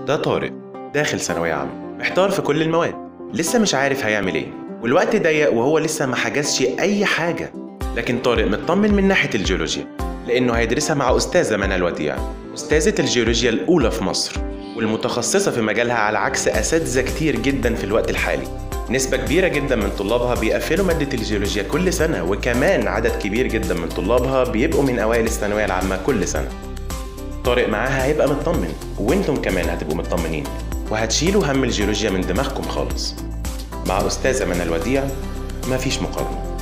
ده طارق داخل ثانوية عامة محتار في كل المواد لسه مش عارف هيعمل ايه والوقت ضيق وهو لسه ما حجزش أي حاجة لكن طارق مطمن من ناحية الجيولوجيا لأنه هيدرسها مع أستاذة منى الوديع أستاذة الجيولوجيا الأولى في مصر والمتخصصة في مجالها على عكس أساتذة كتير جدا في الوقت الحالي نسبة كبيرة جدا من طلابها بيقفلوا مادة الجيولوجيا كل سنة وكمان عدد كبير جدا من طلابها بيبقوا من أوائل الثانوية العامة كل سنة طارق معاها هيبقى مطمن وانتم كمان هتبقوا مطمنين وهتشيلوا هم الجيولوجيا من دماغكم خالص مع أستاذة منى الوديع مفيش مقارنة